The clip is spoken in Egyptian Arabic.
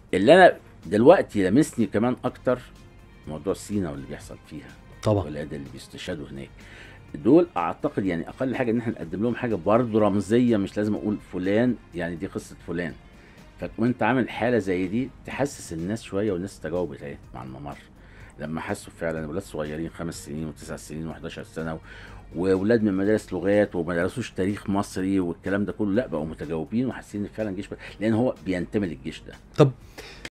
اللي انا دلوقتي لمسني كمان اكتر موضوع سينا واللي بيحصل فيها طبعا والولاد اللي بيستشهدوا هناك دول اعتقد يعني اقل حاجه ان احنا نقدم لهم حاجه برضه رمزيه مش لازم اقول فلان يعني دي قصه فلان فوانت عامل حاله زي دي تحسس الناس شويه والناس تجاوبت اهي مع الممر لما حسوا فعلا ولاد صغيرين خمس سنين وتسع سنين و11 سنه واولاد من مدارس لغات وما درسوش تاريخ مصري والكلام ده كله لا بقوا متجاوبين وحاسين ان فعلا الجيش لان هو بينتمي للجيش ده طب